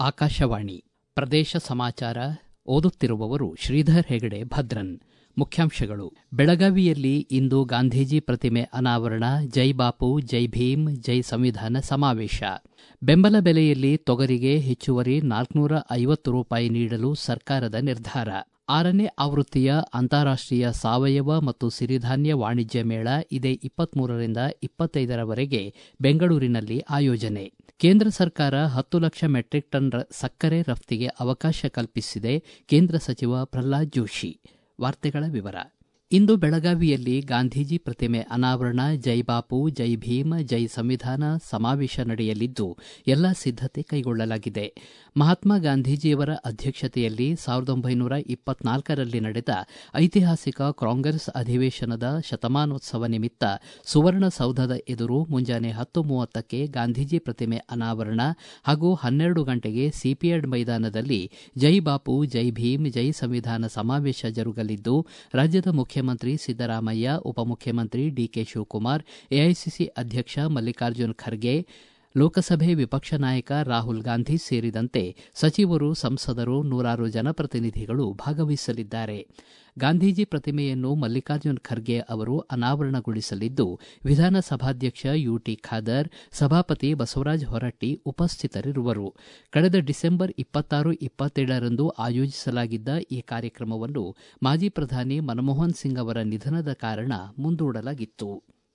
ಆಕಾಶವಾಣಿ ಪ್ರದೇಶ ಸಮಾಚಾರ ಓದುತ್ತಿರುವವರು ಶ್ರೀಧರ್ ಹೆಗಡೆ ಭದ್ರನ್ ಮುಖ್ಯಾಂಶಗಳು ಬೆಳಗಾವಿಯಲ್ಲಿ ಇಂದು ಗಾಂಧೀಜಿ ಪ್ರತಿಮೆ ಅನಾವರಣ ಜೈ ಬಾಪು ಜೈ ಭೀಮ್ ಜೈ ಸಂವಿಧಾನ ಸಮಾವೇಶ ಬೆಂಬಲ ಬೆಲೆಯಲ್ಲಿ ತೊಗರಿಗೆ ಹೆಚ್ಚುವರಿ ನಾಲ್ಕುನೂರ ಐವತ್ತು ರೂಪಾಯಿ ನೀಡಲು ಸರ್ಕಾರದ ನಿರ್ಧಾರ ಆರನೇ ಆವೃತ್ತಿಯ ಅಂತಾರಾಷ್ಟೀಯ ಸಾವಯವ ಮತ್ತು ಸಿರಿಧಾನ್ಯ ವಾಣಿಜ್ಯ ಮೇಳ ಇದೇ ಇಪ್ಪತ್ಮೂರರಿಂದ ಇಪ್ಪತ್ತೈದರವರೆಗೆ ಬೆಂಗಳೂರಿನಲ್ಲಿ ಆಯೋಜನೆ ಕೇಂದ್ರ ಸರ್ಕಾರ ಹತ್ತು ಲಕ್ಷ ಮೆಟ್ರಿಕ್ ಟನ್ ಸಕ್ಕರೆ ರಫ್ತಿಗೆ ಅವಕಾಶ ಕಲ್ಪಿಸಿದೆ ಕೇಂದ್ರ ಸಚಿವ ಪ್ರಹ್ಲಾದ್ ಜೋಶಿ ವಾರ್ತೆಗಳ ವಿವರ ಇಂದು ಬೆಳಗಾವಿಯಲ್ಲಿ ಗಾಂಧೀಜಿ ಪ್ರತಿಮೆ ಅನಾವರಣ ಜೈ ಬಾಪು ಜೈ ಭೀಮ್ ಜೈ ಸಂವಿಧಾನ ಸಮಾವೇಶ ನಡೆಯಲಿದ್ದು ಎಲ್ಲ ಸಿದ್ದತೆ ಕೈಗೊಳ್ಳಲಾಗಿದೆ ಮಹಾತ್ಮ ಗಾಂಧೀಜಿಯವರ ಅಧ್ಯಕ್ಷತೆಯಲ್ಲಿ ಸಾವಿರದ ಒಂಬೈನೂರ ಇಪ್ಪತ್ನಾಲ್ಕರಲ್ಲಿ ನಡೆದ ಐತಿಹಾಸಿಕ ಕಾಂಗ್ರೆಸ್ ಅಧಿವೇಶನದ ಶತಮಾನೋತ್ಸವ ನಿಮಿತ್ತ ಸುವರ್ಣಸೌಧದ ಎದುರು ಮುಂಜಾನೆ ಹತ್ತು ಮೂವತ್ತಕ್ಕೆ ಗಾಂಧೀಜಿ ಪ್ರತಿಮೆ ಅನಾವರಣ ಹಾಗೂ ಹನ್ನೆರಡು ಗಂಟೆಗೆ ಸಿಪಿಎಡ್ ಮೈದಾನದಲ್ಲಿ ಜೈ ಬಾಪು ಜೈ ಭೀಮ್ ಜೈ ಸಂವಿಧಾನ ಸಮಾವೇಶ ಜರುಗಲಿದ್ದು ರಾಜ್ಯದ ಮುಖ್ಯಮಂತ್ರಿ ಸಿದ್ದರಾಮಯ್ಯ ಉಪಮುಖ್ಯಮಂತ್ರಿ ಡಿಕೆ ಶಿವಕುಮಾರ್ ಎಐಸಿಸಿ ಅಧ್ಯಕ್ಷ ಮಲ್ಲಿಕಾರ್ಜುನ ಖರ್ಗೆ ಲೋಕಸಭೆ ವಿಪಕ್ಷ ನಾಯಕ ರಾಹುಲ್ ಗಾಂಧಿ ಸೇರಿದಂತೆ ಸಚಿವರು ಸಂಸದರು ನೂರಾರು ಜನಪ್ರತಿನಿಧಿಗಳು ಭಾಗವಹಿಸಲಿದ್ದಾರೆ ಗಾಂಧೀಜಿ ಪ್ರತಿಮೆಯನ್ನು ಮಲ್ಲಿಕಾರ್ಜುನ ಖರ್ಗೆ ಅವರು ಅನಾವರಣಗೊಳಿಸಲಿದ್ದು ವಿಧಾನಸಭಾಧ್ಯಕ್ಷ ಯುಟಿ ಖಾದರ್ ಸಭಾಪತಿ ಬಸವರಾಜ ಹೊರಟ್ಟಿ ಉಪಸ್ಥಿತರಿರುವರು ಕಳೆದ ಡಿಸೆಂಬರ್ ಇಪ್ಪತ್ತಾರು ಇಪ್ಪತ್ತೇಳರಂದು ಆಯೋಜಿಸಲಾಗಿದ್ದ ಈ ಕಾರ್ಯಕ್ರಮವನ್ನು ಮಾಜಿ ಪ್ರಧಾನಿ ಮನಮೋಹನ್ ಸಿಂಗ್ ಅವರ ನಿಧನದ ಕಾರಣ ಮುಂದೂಡಲಾಗಿತ್ತು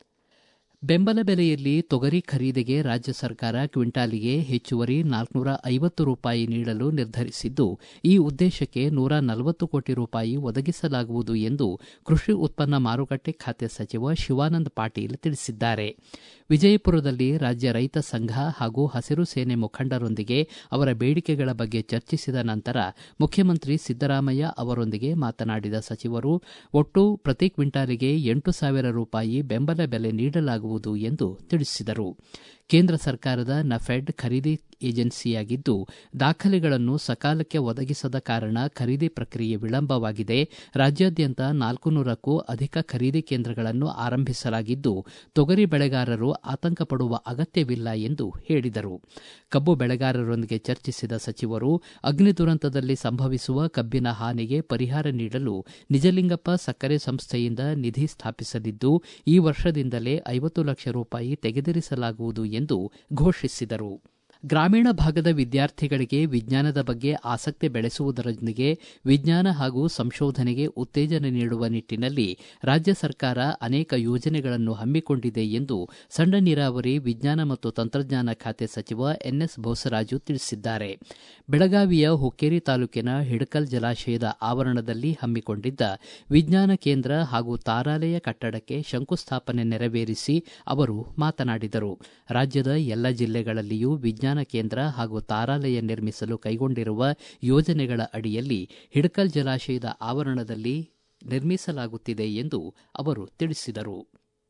ಬೆಂಬಲ ಬೆಲೆಯಲ್ಲಿ ತೊಗರಿ ಖರೀದಿಗೆ ರಾಜ್ಯ ಸರ್ಕಾರ ಕ್ವಿಂಟಾಲಿಗೆ ಹೆಚ್ಚುವರಿ ನಾಲ್ಕುನೂರ ಐವತ್ತು ರೂಪಾಯಿ ನೀಡಲು ನಿರ್ಧರಿಸಿದ್ದು ಈ ಉದ್ದೇಶಕ್ಕೆ ನೂರ ನಲವತ್ತು ಕೋಟಿ ರೂಪಾಯಿ ಒದಗಿಸಲಾಗುವುದು ಎಂದು ಕೃಷಿ ಉತ್ಪನ್ನ ಮಾರುಕಟ್ಟೆ ಖಾತೆ ಸಚಿವ ಶಿವಾನಂದ ಪಾಟೀಲ್ ತಿಳಿಸಿದ್ದಾರೆ ವಿಜಯಪುರದಲ್ಲಿ ರಾಜ್ಯ ರೈತ ಸಂಘ ಹಾಗೂ ಹಸಿರು ಸೇನೆ ಮುಖಂಡರೊಂದಿಗೆ ಅವರ ಬೇಡಿಕೆಗಳ ಬಗ್ಗೆ ಚರ್ಚಿಸಿದ ನಂತರ ಮುಖ್ಯಮಂತ್ರಿ ಸಿದ್ದರಾಮಯ್ಯ ಅವರೊಂದಿಗೆ ಮಾತನಾಡಿದ ಸಚಿವರು ಒಟ್ಟು ಪ್ರತಿ ಕ್ವಿಂಟಾಲಿಗೆ ಎಂಟು ಸಾವಿರ ರೂಪಾಯಿ ಬೆಂಬಲ ಬೆಲೆ ನೀಡಲಾಗುವುದು ಎಂದು ತಿಳಿಸಿದರು ಕೇಂದ್ರ ಸರ್ಕಾರದ ನಫೆಡ್ ಖರೀದಿ ಏಜೆನ್ಸಿಯಾಗಿದ್ದು ದಾಖಲೆಗಳನ್ನು ಸಕಾಲಕ್ಕೆ ಒದಗಿಸದ ಕಾರಣ ಖರೀದಿ ಪ್ರಕ್ರಿಯೆ ವಿಳಂಬವಾಗಿದೆ ರಾಜ್ಯಾದ್ಯಂತ ನಾಲ್ಕು ನೂರಕ್ಕೂ ಅಧಿಕ ಖರೀದಿ ಕೇಂದ್ರಗಳನ್ನು ಆರಂಭಿಸಲಾಗಿದ್ದು ತೊಗರಿ ಬೆಳೆಗಾರರು ಆತಂಕ ಪಡುವ ಅಗತ್ಯವಿಲ್ಲ ಎಂದು ಹೇಳಿದರು ಕಬ್ಬು ಬೆಳೆಗಾರರೊಂದಿಗೆ ಚರ್ಚಿಸಿದ ಸಚಿವರು ಅಗ್ನಿ ದುರಂತದಲ್ಲಿ ಸಂಭವಿಸುವ ಕಬ್ಬಿನ ಹಾನಿಗೆ ಪರಿಹಾರ ನೀಡಲು ನಿಜಲಿಂಗಪ್ಪ ಸಕ್ಕರೆ ಸಂಸ್ಥೆಯಿಂದ ನಿಧಿ ಸ್ಥಾಪಿಸಲಿದ್ದು ಈ ವರ್ಷದಿಂದಲೇ ಐವತ್ತು ಲಕ್ಷ ರೂಪಾಯಿ ತೆಗೆದಿರಿಸಲಾಗುವುದು ಎಂದು ಘೋಷಿಸಿದರು ಗ್ರಾಮೀಣ ಭಾಗದ ವಿದ್ಯಾರ್ಥಿಗಳಿಗೆ ವಿಜ್ಞಾನದ ಬಗ್ಗೆ ಆಸಕ್ತಿ ಬೆಳೆಸುವುದರೊಂದಿಗೆ ವಿಜ್ಞಾನ ಹಾಗೂ ಸಂಶೋಧನೆಗೆ ಉತ್ತೇಜನ ನೀಡುವ ನಿಟ್ಟನಲ್ಲಿ ರಾಜ್ಯ ಸರ್ಕಾರ ಅನೇಕ ಯೋಜನೆಗಳನ್ನು ಹಮ್ಮಿಕೊಂಡಿದೆ ಎಂದು ಸಣ್ಣ ನೀರಾವರಿ ವಿಜ್ಞಾನ ಮತ್ತು ತಂತ್ರಜ್ಞಾನ ಖಾತೆ ಸಚಿವ ಎನ್ಎಸ್ ಬೋಸರಾಜು ತಿಳಿಸಿದ್ದಾರೆ ಬೆಳಗಾವಿಯ ಹುಕ್ಕೇರಿ ತಾಲೂಕಿನ ಹಿಡಕಲ್ ಜಲಾಶಯದ ಆವರಣದಲ್ಲಿ ಹಮ್ಮಿಕೊಂಡಿದ್ದ ವಿಜ್ಞಾನ ಕೇಂದ್ರ ಹಾಗೂ ತಾರಾಲಯ ಕಟ್ಟಡಕ್ಕೆ ಶಂಕುಸ್ಥಾಪನೆ ನೆರವೇರಿಸಿ ಅವರು ಮಾತನಾಡಿದರು ರಾಜ್ಯದ ಎಲ್ಲ ಜಿಲ್ಲೆಗಳಲ್ಲಿಯೂ ವಿಜ್ಞಾನ ಕೇಂದ್ರ ಹಾಗೂ ತಾರಾಲಯ ನಿರ್ಮಿಸಲು ಕೈಗೊಂಡಿರುವ ಯೋಜನೆಗಳ ಅಡಿಯಲ್ಲಿ ಹಿಡಕಲ್ ಜಲಾಶಯದ ಆವರಣದಲ್ಲಿ ನಿರ್ಮಿಸಲಾಗುತ್ತಿದೆ ಎಂದು ಅವರು ತಿಳಿಸಿದರು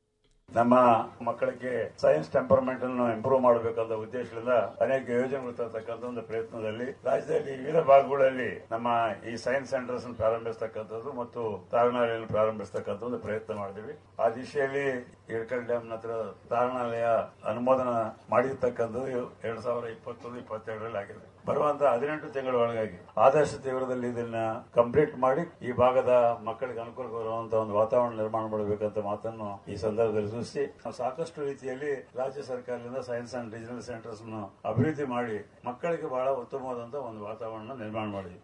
ನಮ್ಮ ಮಕ್ಕಳಿಗೆ ಸೈನ್ಸ್ ಟೆಂಪರ್ಮೆಂಟ್ ಅನ್ನು ಇಂಪ್ರೂವ್ ಮಾಡಬೇಕಂತ ಉದ್ದೇಶದಿಂದ ಅನೇಕ ಯೋಜನೆಗಳು ತರ್ತಕ್ಕಂಥ ಒಂದು ಪ್ರಯತ್ನದಲ್ಲಿ ರಾಜ್ಯದಲ್ಲಿ ವಿವಿಧ ಭಾಗಗಳಲ್ಲಿ ನಮ್ಮ ಈ ಸೈನ್ಸ್ ಸೆಂಟರ್ಸ್ ಪ್ರಾರಂಭಿಸತಕ್ಕಂಥದ್ದು ಮತ್ತು ತಾರಣಾಲಯ ಪ್ರಾರಂಭಿಸತಕ್ಕಂಥ ಒಂದು ಪ್ರಯತ್ನ ಮಾಡಿದ್ವಿ ಆ ದಿಶೆಯಲ್ಲಿ ಇಳಕಲ್ ಡ್ಯಾಮ್ ಹತ್ರ ತಾರಣಾಲಯ ಅನುಮೋದನ ಮಾಡಿರ್ತಕ್ಕಂಥದ್ದು ಎರಡ್ ಸಾವಿರದ ಇಪ್ಪತ್ತೊಂದು ಇಪ್ಪತ್ತೆರಡರಲ್ಲಿ ಆಗಿದೆ ಬರುವಂತಹ ಹದಿನೆಂಟು ತಿಂಗಳ ಒಳಗಾಗಿ ಆದಷ್ಟು ತೀವ್ರದಲ್ಲಿ ಇದನ್ನ ಕಂಪ್ಲೀಟ್ ಮಾಡಿ ಈ ಭಾಗದ ಮಕ್ಕಳಿಗೆ ಅನುಕೂಲ ಬರುವಂತಹ ಒಂದು ವಾತಾವರಣ ನಿರ್ಮಾಣ ಮಾಡಬೇಕಂತ ಮಾತನ್ನು ಈ ಸಂದರ್ಭದಲ್ಲಿ ಸೂಚಿಸಿ ಸಾಕಷ್ಟು ರೀತಿಯಲ್ಲಿ ರಾಜ್ಯ ಸರ್ಕಾರದಿಂದ ಸೈನ್ಸ್ ಅಂಡ್ ಡಿಜಿಟಲ್ ಸೆಂಟರ್ಸ್ ಅಭಿವೃದ್ಧಿ ಮಾಡಿ ಮಕ್ಕಳಿಗೆ ಬಹಳ ಉತ್ತಮವಾದಂತಹ ಒಂದು ವಾತಾವರಣ ನಿರ್ಮಾಣ ಮಾಡಿದ್ವಿ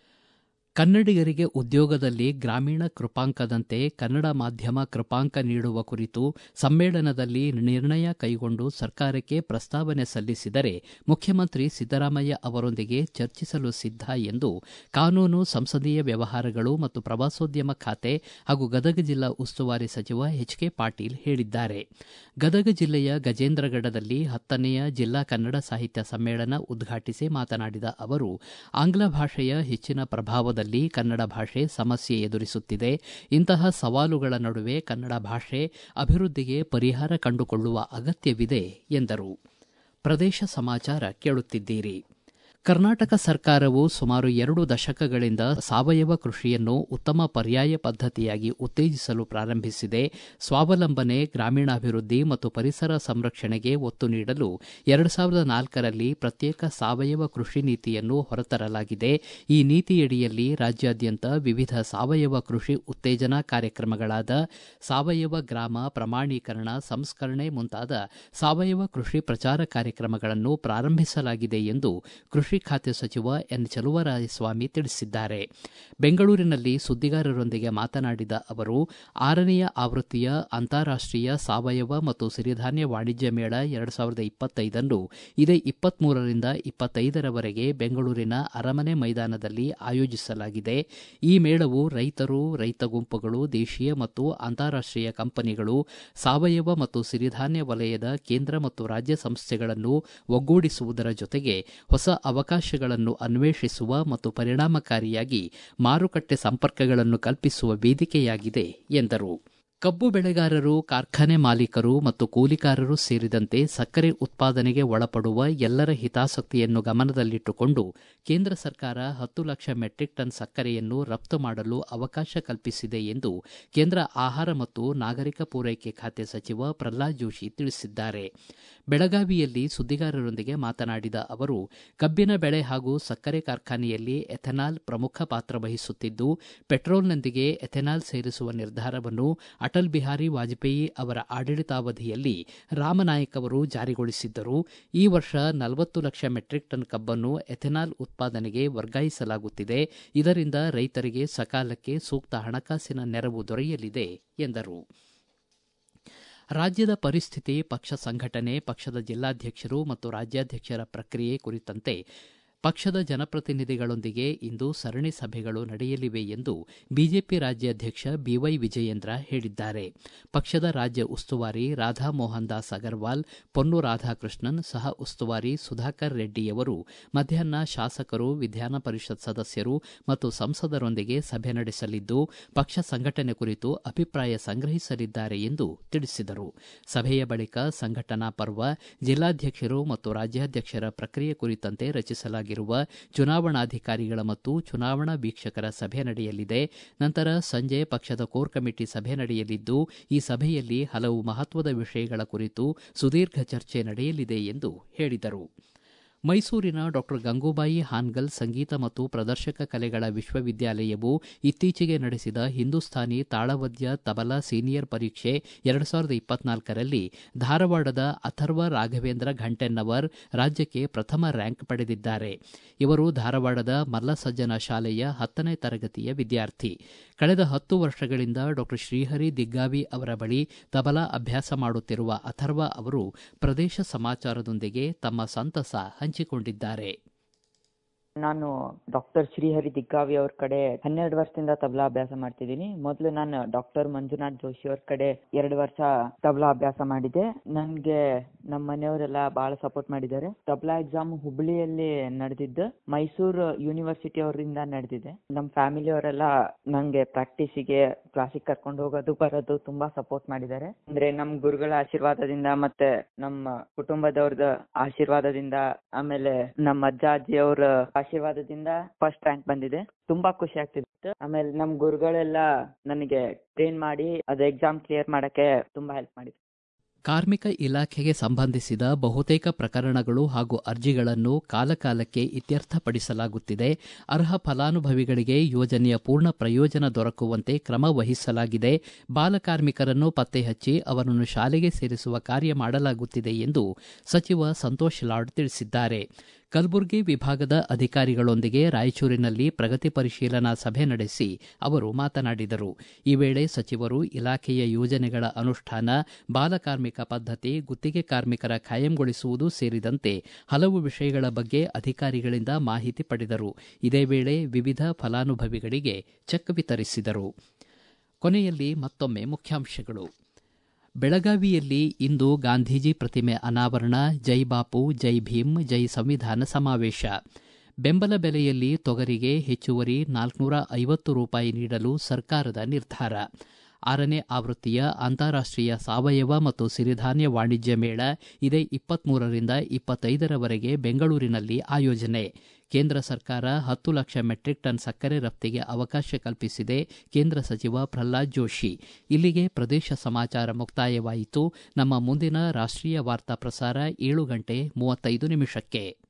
ಕನ್ನಡಿಗರಿಗೆ ಉದ್ಯೋಗದಲ್ಲಿ ಗ್ರಾಮೀಣ ಕೃಪಾಂಕದಂತೆ ಕನ್ನಡ ಮಾಧ್ಯಮ ಕೃಪಾಂಕ ನೀಡುವ ಕುರಿತು ಸಮ್ಮೇಳನದಲ್ಲಿ ನಿರ್ಣಯ ಕೈಗೊಂಡು ಸರ್ಕಾರಕ್ಕೆ ಪ್ರಸ್ತಾವನೆ ಸಲ್ಲಿಸಿದರೆ ಮುಖ್ಯಮಂತ್ರಿ ಸಿದ್ದರಾಮಯ್ಯ ಅವರೊಂದಿಗೆ ಚರ್ಚಿಸಲು ಸಿದ್ಧ ಎಂದು ಕಾನೂನು ಸಂಸದೀಯ ವ್ಯವಹಾರಗಳು ಮತ್ತು ಪ್ರವಾಸೋದ್ಯಮ ಖಾತೆ ಹಾಗೂ ಗದಗ ಜಿಲ್ಲಾ ಉಸ್ತುವಾರಿ ಸಚಿವ ಎಚ್ ಕೆ ಪಾಟೀಲ್ ಹೇಳಿದ್ದಾರೆ ಗದಗ ಜಿಲ್ಲೆಯ ಗಜೇಂದ್ರಗಡದಲ್ಲಿ ಹತ್ತನೆಯ ಜಿಲ್ಲಾ ಕನ್ನಡ ಸಾಹಿತ್ಯ ಸಮ್ಮೇಳನ ಉದ್ಘಾಟಿಸಿ ಮಾತನಾಡಿದ ಅವರು ಆಂಗ್ಲ ಭಾಷೆಯ ಹೆಚ್ಚಿನ ಪ್ರಭಾವದಲ್ಲಿ ಕನ್ನಡ ಭಾಷೆ ಸಮಸ್ಯೆ ಎದುರಿಸುತ್ತಿದೆ ಇಂತಹ ಸವಾಲುಗಳ ನಡುವೆ ಕನ್ನಡ ಭಾಷೆ ಅಭಿವೃದ್ಧಿಗೆ ಪರಿಹಾರ ಕಂಡುಕೊಳ್ಳುವ ಅಗತ್ಯವಿದೆ ಎಂದರು ಪ್ರದೇಶ ಸಮಾಚಾರ ಕೇಳುತ್ತಿದ್ದೀರಿ ಕರ್ನಾಟಕ ಸರ್ಕಾರವು ಸುಮಾರು ಎರಡು ದಶಕಗಳಿಂದ ಸಾವಯವ ಕೃಷಿಯನ್ನು ಉತ್ತಮ ಪರ್ಯಾಯ ಪದ್ಧತಿಯಾಗಿ ಉತ್ತೇಜಿಸಲು ಪ್ರಾರಂಭಿಸಿದೆ ಸ್ವಾವಲಂಬನೆ ಗ್ರಾಮೀಣಾಭಿವೃದ್ಧಿ ಮತ್ತು ಪರಿಸರ ಸಂರಕ್ಷಣೆಗೆ ಒತ್ತು ನೀಡಲು ಎರಡು ಸಾವಿರದ ನಾಲ್ಕರಲ್ಲಿ ಪ್ರತ್ಯೇಕ ಸಾವಯವ ಕೃಷಿ ನೀತಿಯನ್ನು ಹೊರತರಲಾಗಿದೆ ಈ ನೀತಿಯಡಿಯಲ್ಲಿ ರಾಜ್ಯಾದ್ಯಂತ ವಿವಿಧ ಸಾವಯವ ಕೃಷಿ ಉತ್ತೇಜನಾ ಕಾರ್ಯಕ್ರಮಗಳಾದ ಸಾವಯವ ಗ್ರಾಮ ಪ್ರಮಾಣೀಕರಣ ಸಂಸ್ಕರಣೆ ಮುಂತಾದ ಸಾವಯವ ಕೃಷಿ ಪ್ರಚಾರ ಕಾರ್ಯಕ್ರಮಗಳನ್ನು ಪ್ರಾರಂಭಿಸಲಾಗಿದೆ ಎಂದು ಕೃಷಿ ಖಾತೆ ಸಚಿವ ಎನ್ ಚಲುವರಾಯಸ್ವಾಮಿ ತಿಳಿಸಿದ್ದಾರೆ ಬೆಂಗಳೂರಿನಲ್ಲಿ ಸುದ್ದಿಗಾರರೊಂದಿಗೆ ಮಾತನಾಡಿದ ಅವರು ಆರನೆಯ ಆವೃತ್ತಿಯ ಅಂತಾರಾಷ್ಟೀಯ ಸಾವಯವ ಮತ್ತು ಸಿರಿಧಾನ್ಯ ವಾಣಿಜ್ಯ ಮೇಳ ಎರಡು ಸಾವಿರದ ಇಪ್ಪತ್ತೈದನ್ನು ಇದೇ ಇಪ್ಪತ್ಮೂರರಿಂದ ಇಪ್ಪತ್ತೈದರವರೆಗೆ ಬೆಂಗಳೂರಿನ ಅರಮನೆ ಮೈದಾನದಲ್ಲಿ ಆಯೋಜಿಸಲಾಗಿದೆ ಈ ಮೇಳವು ರೈತರು ರೈತ ಗುಂಪುಗಳು ದೇಶೀಯ ಮತ್ತು ಅಂತಾರಾಷ್ಟೀಯ ಕಂಪನಿಗಳು ಸಾವಯವ ಮತ್ತು ಸಿರಿಧಾನ್ಯ ವಲಯದ ಕೇಂದ್ರ ಮತ್ತು ರಾಜ್ಯ ಸಂಸ್ಥೆಗಳನ್ನು ಒಗ್ಗೂಡಿಸುವುದರ ಜೊತೆಗೆ ಹೊಸ ಅವಕಾಶಗಳನ್ನು ಅನ್ವೇಷಿಸುವ ಮತ್ತು ಪರಿಣಾಮಕಾರಿಯಾಗಿ ಮಾರುಕಟ್ಟೆ ಸಂಪರ್ಕಗಳನ್ನು ಕಲ್ಪಿಸುವ ವೇದಿಕೆಯಾಗಿದೆ ಎಂದರು ಕಬ್ಬು ಬೆಳೆಗಾರರು ಕಾರ್ಖಾನೆ ಮಾಲೀಕರು ಮತ್ತು ಕೂಲಿಕಾರರು ಸೇರಿದಂತೆ ಸಕ್ಕರೆ ಉತ್ಪಾದನೆಗೆ ಒಳಪಡುವ ಎಲ್ಲರ ಹಿತಾಸಕ್ತಿಯನ್ನು ಗಮನದಲ್ಲಿಟ್ಟುಕೊಂಡು ಕೇಂದ್ರ ಸರ್ಕಾರ ಹತ್ತು ಲಕ್ಷ ಮೆಟ್ರಿಕ್ ಟನ್ ಸಕ್ಕರೆಯನ್ನು ರಫ್ತು ಮಾಡಲು ಅವಕಾಶ ಕಲ್ಪಿಸಿದೆ ಎಂದು ಕೇಂದ್ರ ಆಹಾರ ಮತ್ತು ನಾಗರಿಕ ಪೂರೈಕೆ ಖಾತೆ ಸಚಿವ ಪ್ರಹ್ಲಾದ್ ಜೋಶಿ ತಿಳಿಸಿದ್ದಾರೆ ಬೆಳಗಾವಿಯಲ್ಲಿ ಸುದ್ದಿಗಾರರೊಂದಿಗೆ ಮಾತನಾಡಿದ ಅವರು ಕಬ್ಬಿನ ಬೆಳೆ ಹಾಗೂ ಸಕ್ಕರೆ ಕಾರ್ಖಾನೆಯಲ್ಲಿ ಎಥೆನಾಲ್ ಪ್ರಮುಖ ಪಾತ್ರ ವಹಿಸುತ್ತಿದ್ದು ಪೆಟ್ರೋಲ್ನೊಂದಿಗೆ ಎಥೆನಾಲ್ ಸೇರಿಸುವ ನಿರ್ಧಾರವನ್ನು ಅಟಲ್ ಬಿಹಾರಿ ವಾಜಪೇಯಿ ಅವರ ಆಡಳಿತಾವಧಿಯಲ್ಲಿ ರಾಮನಾಯಕ್ ಅವರು ಜಾರಿಗೊಳಿಸಿದ್ದರು ಈ ವರ್ಷ ನಲವತ್ತು ಲಕ್ಷ ಮೆಟ್ರಿಕ್ ಟನ್ ಕಬ್ಬನ್ನು ಎಥೆನಾಲ್ ಉತ್ಪಾದನೆಗೆ ವರ್ಗಾಯಿಸಲಾಗುತ್ತಿದೆ ಇದರಿಂದ ರೈತರಿಗೆ ಸಕಾಲಕ್ಕೆ ಸೂಕ್ತ ಹಣಕಾಸಿನ ನೆರವು ದೊರೆಯಲಿದೆ ಎಂದರು ರಾಜ್ಯದ ಪರಿಸ್ಥಿತಿ ಪಕ್ಷ ಸಂಘಟನೆ ಪಕ್ಷದ ಜಿಲ್ಲಾಧ್ಯಕ್ಷರು ಮತ್ತು ರಾಜ್ಯಾಧ್ಯಕ್ಷರ ಪ್ರಕ್ರಿಯೆ ಕುರಿತಂತೆ ಪಕ್ಷದ ಜನಪ್ರತಿನಿಧಿಗಳೊಂದಿಗೆ ಇಂದು ಸರಣಿ ಸಭೆಗಳು ನಡೆಯಲಿವೆ ಎಂದು ಬಿಜೆಪಿ ರಾಜ್ಯಾಧ್ಯಕ್ಷ ಬಿವೈ ವಿಜಯೇಂದ್ರ ಹೇಳಿದ್ದಾರೆ ಪಕ್ಷದ ರಾಜ್ಯ ಉಸ್ತುವಾರಿ ರಾಧಾ ಮೋಹನ್ ದಾಸ್ ಅಗರ್ವಾಲ್ ಪೊನ್ನು ರಾಧಾಕೃಷ್ಣನ್ ಸಹ ಉಸ್ತುವಾರಿ ಸುಧಾಕರ್ ರೆಡ್ಡಿಯವರು ಮಧ್ಯಾಹ್ನ ಶಾಸಕರು ವಿಧಾನ ಪರಿಷತ್ ಸದಸ್ಯರು ಮತ್ತು ಸಂಸದರೊಂದಿಗೆ ಸಭೆ ನಡೆಸಲಿದ್ದು ಪಕ್ಷ ಸಂಘಟನೆ ಕುರಿತು ಅಭಿಪ್ರಾಯ ಸಂಗ್ರಹಿಸಲಿದ್ದಾರೆ ಎಂದು ತಿಳಿಸಿದರು ಸಭೆಯ ಬಳಿಕ ಸಂಘಟನಾ ಪರ್ವ ಜಿಲ್ಲಾಧ್ಯಕ್ಷರು ಮತ್ತು ರಾಜ್ಯಾಧ್ಯಕ್ಷರ ಪ್ರಕ್ರಿಯೆ ಕುರಿತಂತೆ ರಚಿಸಲಾಗಿದೆ ಚುನಾವಣಾಧಿಕಾರಿಗಳ ಮತ್ತು ಚುನಾವಣಾ ವೀಕ್ಷಕರ ಸಭೆ ನಡೆಯಲಿದೆ ನಂತರ ಸಂಜೆ ಪಕ್ಷದ ಕೋರ್ ಕಮಿಟಿ ಸಭೆ ನಡೆಯಲಿದ್ದು ಈ ಸಭೆಯಲ್ಲಿ ಹಲವು ಮಹತ್ವದ ವಿಷಯಗಳ ಕುರಿತು ಸುದೀರ್ಘ ಚರ್ಚೆ ನಡೆಯಲಿದೆ ಎಂದು ಹೇಳಿದರು ಮೈಸೂರಿನ ಡಾಕ್ಟರ್ ಗಂಗೂಬಾಯಿ ಹಾನ್ಗಲ್ ಸಂಗೀತ ಮತ್ತು ಪ್ರದರ್ಶಕ ಕಲೆಗಳ ವಿಶ್ವವಿದ್ಯಾಲಯವು ಇತ್ತೀಚೆಗೆ ನಡೆಸಿದ ಹಿಂದೂಸ್ತಾನಿ ತಾಳವದ್ಯ ತಬಲಾ ಸೀನಿಯರ್ ಪರೀಕ್ಷೆ ಎರಡು ಸಾವಿರದ ಇಪ್ಪತ್ನಾಲ್ಕರಲ್ಲಿ ಧಾರವಾಡದ ಅಥರ್ವ ರಾಘವೇಂದ್ರ ಘಂಟೆನ್ನವರ್ ರಾಜ್ಯಕ್ಕೆ ಪ್ರಥಮ ರ್ಯಾಂಕ್ ಪಡೆದಿದ್ದಾರೆ ಇವರು ಧಾರವಾಡದ ಮಲ್ಲಸಜ್ಜನ ಶಾಲೆಯ ಹತ್ತನೇ ತರಗತಿಯ ವಿದ್ಯಾರ್ಥಿ ಕಳೆದ ಹತ್ತು ವರ್ಷಗಳಿಂದ ಡಾಕ್ಟರ್ ಶ್ರೀಹರಿ ದಿಗ್ಗಾವಿ ಅವರ ಬಳಿ ತಬಲಾ ಅಭ್ಯಾಸ ಮಾಡುತ್ತಿರುವ ಅಥರ್ವ ಅವರು ಪ್ರದೇಶ ಸಮಾಚಾರದೊಂದಿಗೆ ತಮ್ಮ ಸಂತಸ ಹಂಚಿಕೊಂಡಿದ್ದಾರೆ ನಾನು ಡಾಕ್ಟರ್ ಶ್ರೀಹರಿ ದಿಗ್ಗಾವಿ ಅವ್ರ ಕಡೆ ಹನ್ನೆರಡು ವರ್ಷದಿಂದ ತಬಲಾ ಅಭ್ಯಾಸ ಮಾಡ್ತಿದ್ದೀನಿ ಮೊದಲು ನಾನು ಡಾಕ್ಟರ್ ಮಂಜುನಾಥ್ ಜೋಶಿ ಅವ್ರ ಕಡೆ ಎರಡು ವರ್ಷ ತಬಲಾ ಅಭ್ಯಾಸ ಮಾಡಿದ್ದೆ ನನ್ಗೆ ನಮ್ಮ ಮನೆಯವರೆಲ್ಲ ಬಹಳ ಸಪೋರ್ಟ್ ಮಾಡಿದ್ದಾರೆ ತಬಲಾ ಎಕ್ಸಾಮ್ ಹುಬ್ಳಿಯಲ್ಲಿ ನಡೆದಿದ್ದು ಮೈಸೂರು ಯೂನಿವರ್ಸಿಟಿ ಅವರಿಂದ ನಡೆದಿದೆ ನಮ್ಮ ಫ್ಯಾಮಿಲಿ ಅವರೆಲ್ಲ ನಂಗೆ ಪ್ರಾಕ್ಟೀಸಿಗೆ ಕ್ಲಾಸಿಗೆ ಕರ್ಕೊಂಡು ಹೋಗೋದು ಬರೋದು ತುಂಬಾ ಸಪೋರ್ಟ್ ಮಾಡಿದ್ದಾರೆ ಅಂದ್ರೆ ನಮ್ ಗುರುಗಳ ಆಶೀರ್ವಾದದಿಂದ ಮತ್ತೆ ನಮ್ಮ ಕುಟುಂಬದವ್ರದ ಆಶೀರ್ವಾದದಿಂದ ಆಮೇಲೆ ನಮ್ಮ ಅಜ್ಜ ಅಜ್ಜಿ ಅವ್ರ ಆಶೀರ್ವಾದದಿಂದ ಫಸ್ಟ್ ರ್ಯಾಂಕ್ ಬಂದಿದೆ ತುಂಬಾ ಖುಷಿ ಆಗ್ತಿತ್ತು ಆಮೇಲೆ ನಮ್ ಗುರುಗಳೆಲ್ಲ ನನಗೆ ಟ್ರೈನ್ ಮಾಡಿ ಅದು ಎಕ್ಸಾಮ್ ಕ್ಲಿಯರ್ ಮಾಡಕ್ಕೆ ತುಂಬಾ ಹೆಲ್ಪ್ ಮಾಡಿದ್ರು ಕಾರ್ಮಿಕ ಇಲಾಖೆಗೆ ಸಂಬಂಧಿಸಿದ ಬಹುತೇಕ ಪ್ರಕರಣಗಳು ಹಾಗೂ ಅರ್ಜಿಗಳನ್ನು ಕಾಲಕಾಲಕ್ಕೆ ಇತ್ಯರ್ಥಪಡಿಸಲಾಗುತ್ತಿದೆ ಅರ್ಹ ಫಲಾನುಭವಿಗಳಿಗೆ ಯೋಜನೆಯ ಪೂರ್ಣ ಪ್ರಯೋಜನ ದೊರಕುವಂತೆ ಕ್ರಮ ವಹಿಸಲಾಗಿದೆ ಬಾಲಕಾರ್ಮಿಕರನ್ನು ಪತ್ತೆ ಹಚ್ಚಿ ಅವರನ್ನು ಶಾಲೆಗೆ ಸೇರಿಸುವ ಕಾರ್ಯ ಮಾಡಲಾಗುತ್ತಿದೆ ಎಂದು ಸಚಿವ ಸಂತೋಷ್ ಲಾಡ್ ತಿಳಿಸಿದ್ದಾರೆ ಕಲಬುರಗಿ ವಿಭಾಗದ ಅಧಿಕಾರಿಗಳೊಂದಿಗೆ ರಾಯಚೂರಿನಲ್ಲಿ ಪ್ರಗತಿ ಪರಿಶೀಲನಾ ಸಭೆ ನಡೆಸಿ ಅವರು ಮಾತನಾಡಿದರು ಈ ವೇಳೆ ಸಚಿವರು ಇಲಾಖೆಯ ಯೋಜನೆಗಳ ಅನುಷ್ಠಾನ ಬಾಲಕಾರ್ಮಿಕ ಪದ್ಧತಿ ಗುತ್ತಿಗೆ ಕಾರ್ಮಿಕರ ಖಾಯಂಗೊಳಿಸುವುದು ಸೇರಿದಂತೆ ಹಲವು ವಿಷಯಗಳ ಬಗ್ಗೆ ಅಧಿಕಾರಿಗಳಿಂದ ಮಾಹಿತಿ ಪಡೆದರು ಇದೇ ವೇಳೆ ವಿವಿಧ ಫಲಾನುಭವಿಗಳಿಗೆ ಚೆಕ್ ವಿತರಿಸಿದರು ಕೊನೆಯಲ್ಲಿ ಮತ್ತೊಮ್ಮೆ ಮುಖ್ಯಾಂಶಗಳು ಬೆಳಗಾವಿಯಲ್ಲಿ ಇಂದು ಗಾಂಧೀಜಿ ಪ್ರತಿಮೆ ಅನಾವರಣ ಜೈ ಬಾಪು ಜೈ ಭೀಮ್ ಜೈ ಸಂವಿಧಾನ ಸಮಾವೇಶ ಬೆಂಬಲ ಬೆಲೆಯಲ್ಲಿ ತೊಗರಿಗೆ ಹೆಚ್ಚುವರಿ ನಾಲ್ಕುನೂರ ಐವತ್ತು ರೂಪಾಯಿ ನೀಡಲು ಸರ್ಕಾರದ ನಿರ್ಧಾರ ಆರನೇ ಆವೃತ್ತಿಯ ಅಂತಾರಾಷ್ಟೀಯ ಸಾವಯವ ಮತ್ತು ಸಿರಿಧಾನ್ಯ ವಾಣಿಜ್ಯ ಮೇಳ ಇದೇ ಇಪ್ಪತ್ಮೂರರಿಂದ ಇಪ್ಪತ್ತೈದರವರೆಗೆ ಬೆಂಗಳೂರಿನಲ್ಲಿ ಆಯೋಜನೆ ಕೇಂದ್ರ ಸರ್ಕಾರ ಹತ್ತು ಲಕ್ಷ ಮೆಟ್ರಿಕ್ ಟನ್ ಸಕ್ಕರೆ ರಫ್ತಿಗೆ ಅವಕಾಶ ಕಲ್ಪಿಸಿದೆ ಕೇಂದ್ರ ಸಚಿವ ಪ್ರಹ್ಲಾದ್ ಜೋಶಿ ಇಲ್ಲಿಗೆ ಪ್ರದೇಶ ಸಮಾಚಾರ ಮುಕ್ತಾಯವಾಯಿತು ನಮ್ಮ ಮುಂದಿನ ರಾಷ್ಟೀಯ ವಾರ್ತಾ ಪ್ರಸಾರ ಏಳು ಗಂಟೆ ಮೂವತ್ತೈದು ನಿಮಿಷಕ್ಕೆ